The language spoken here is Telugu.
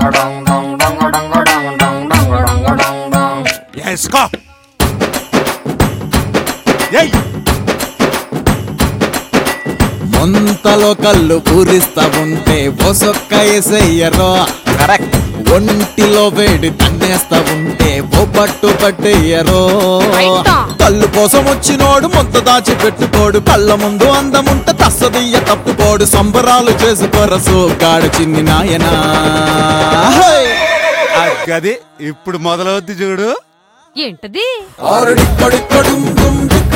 వేసుకో ఏయ్ ముంతలో కళ్ళు పూరిస్తా ఉంటే ఒసొక్క ఎసయ్యరో కరెక్ట్ ఒంటిలో వేడి తన్నేస్తా ఉంటే ఓ పట్టు పట్టేయరో రైటా. కళ్ళు కోసం వచ్చినోడు ముంత దాచి పెట్టుకోడు కళ్ళ ముందు అందముంటే తస్సదియ్య తప్పుకోడు సంబరాలు చేసుకోరసు గాడు చిన్ని నాయనా హై! గది ఇప్పుడు మొదలవుద్ది చూడు ఏంటది ఆరుడిక్కడిక్కడుం డుం డిక్క